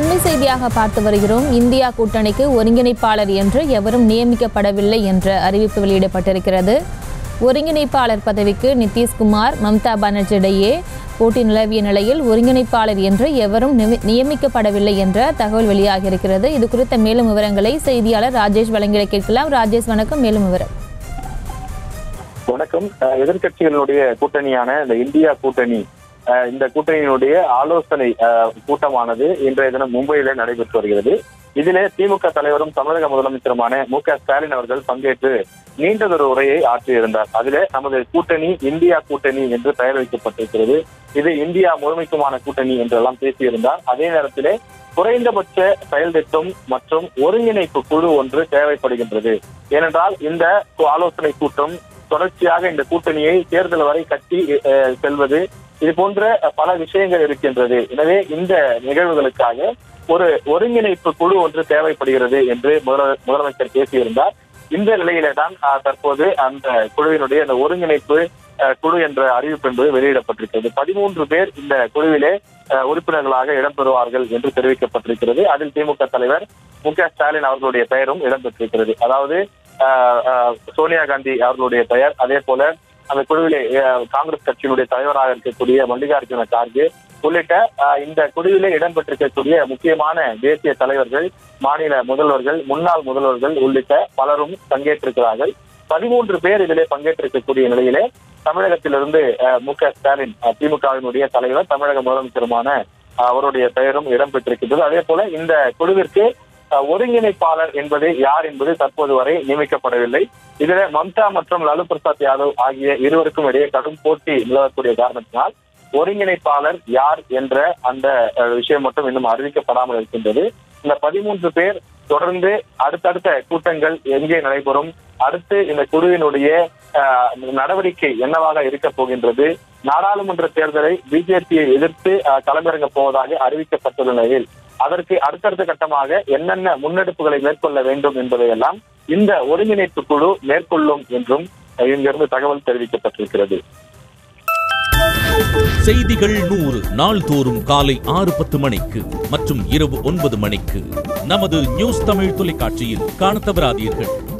அண்மை செய்தியாக பார்த்து வருகிறோம் இந்தியா கூட்டணிக்கு ஒருங்கிணைப்பாளர் என்று எவரும் நியமிக்கப்படவில்லை என்ற அறிவிப்பு வெளியிடப்பட்டிருக்கிறது ஒருங்கிணைப்பாளர் பதவிக்கு நிதிஷ்குமார் மம்தா பானர்ஜி இடையே போட்டி நிலவிய நிலையில் ஒருங்கிணைப்பாளர் என்று எவரும் நிமி- நியமிக்கப்படவில்லை என்ற தகவல் வெளியாகியிருக்கிறது இது குறித்த மேலும் விவரங்களை செய்தியாளர் ராஜேஷ் வழங்கிட கேட்கலாம் ராஜேஷ் வணக்கம் மேலும் விவரம் வணக்கம் அஹ் எதிர்க்கட்சிகளுடைய கூட்டணியான இந்த இந்தியா கூட்டணி அஹ் இந்த கூட்டணியினுடைய ஆலோசனை அஹ், கூட்டமானது இன்றைய தினம் மும்பையிலே நடைபெற்று வருகிறது இதிலே திமுக தலைவரும் தமிழக முதலமைச்சருமான மு க ஸ்டாலின் அவர்கள் பங்கேற்று நீண்டதொரு உரையை ஆற்றியிருந்தார் அதிலே நமது கூட்டணி இந்தியா கூட்டணி என்று பெயர் வைக்கப்பட்டிருக்கிறது இது இந்தியா முழுமைக்குமான கூட்டணி என்றெல்லாம் பேசியிருந்தார் அதே நேரத்திலே குறைந்தபட்ச செயல் திட்டம் மற்றும் ஒருங்கிணைப்பு குழு ஒன்று தேவைப்படுகின்றது ஏனென்றால் இந்த ஆலோசனை கூட்டம் தொடர்ச்சியாக இந்த கூட்டணியை தேர்தல் வரை கட்டி அஹ், செல்வது இது போன்ற பல விஷயங்கள் இருக்கின்றது எனவே இந்த நிகழ்வுகளுக்காக ஒரு ஒருங்கிணைப்பு குழு ஒன்று தேவைப்படுகிறது என்று முதல- முதலமைச்சர் பேசியிருந்தார் இந்த நிலையிலே தான் அஹ், தற்போது அந்த குழுவினுடைய அந்த ஒருங்கிணைப்பு அஹ், குழு என்ற அறிவிப்பு என்பது வெளியிடப்பட்டிருக்கிறது பதிமூன்று பேர் இந்த குழுவிலே அஹ், உறுப்பினர்களாக இடம்பெறுவார்கள் என்று தெரிவிக்கப்பட்டிருக்கிறது அதில் திமுக தலைவர் மு க ஸ்டாலின் அவர்களுடைய பெயரும் இடம்பெற்றிருக்கிறது அதாவது அஹ், அஹ், சோனியா காந்தி அவர்களுடைய பெயர் அதே போல அந்த குழுவிலே அஹ், காங்கிரஸ் கட்சியினுடைய தலைவராக இருக்கக்கூடிய மல்லிகார்ஜுன கார்கே உள்ளிட்ட அஹ், இந்த குழுவிலே இடம்பெற்றிருக்கக்கூடிய முக்கியமான தேசிய தலைவர்கள் மாநில முதல்வர்கள் முன்னாள் முதல்வர்கள் உள்ளிட்ட பலரும் பங்கேற்றிருக்கிறார்கள் பதிமூன்று பேர் இதிலே பங்கேற்றிருக்கக்கூடிய நிலையிலே தமிழகத்திலிருந்து அஹ், மு க ஸ்டாலின் அஹ், திமுகவினுடைய தலைவர் தமிழக முதலமைச்சருமான அஹ், அவருடைய பெயரும் இடம்பெற்றிருக்கின்றது அதே போல இந்த குழுவிற்கு அஹ், ஒருங்கிணைப்பாளர் என்பது யார் என்பது தற்போது வரை நியமிக்கப்படவில்லை இதுல மம்தா மற்றும் லாலு பிரசாத் யாதவ் ஆகிய இருவருக்கும் இடையே கடும் போட்டி நிலவக்கூடிய காரணத்தினால் ஒருங்கிணைப்பாளர் யார் என்ற அந்த அஹ், விஷயம் மட்டும் இன்னும் அறிவிக்கப்படாமல் இருக்கின்றது இந்த பதிமூன்று பேர் தொடர்ந்து அடுத்தடுத்த கூட்டங்கள் எங்கே நடைபெறும் அடுத்து இந்த குழுவினுடைய அஹ், நடவடிக்கை என்னவாக இருக்க போகின்றது நாடாளுமன்ற தேர்தலை பிஜேபியை எதிர்த்து அஹ், களமிறங்க போவதாக அறிவிக்கப்பட்டுள்ள நிலையில் அதற்கு அடுத்தடுத்த கட்டமாக என்னென்ன முன்னெடுப்புகளை மேற்கொள்ள வேண்டும் என்பதையெல்லாம் இந்த ஒருங்கிணைப்பு குழு மேற்கொள்ளும் என்றும் அஹ், இங்கிருந்து தகவல் தெரிவிக்கப்பட்டிருக்கிறது செய்திகள் நூறு நாள்தோறும் காலை ஆறு பத்து மணிக்கு மற்றும் இரவு ஒன்பது மணிக்கு நமது நியூஸ் தமிழ் தொலைக்காட்சியில் காணத் தவறாதீர்கள்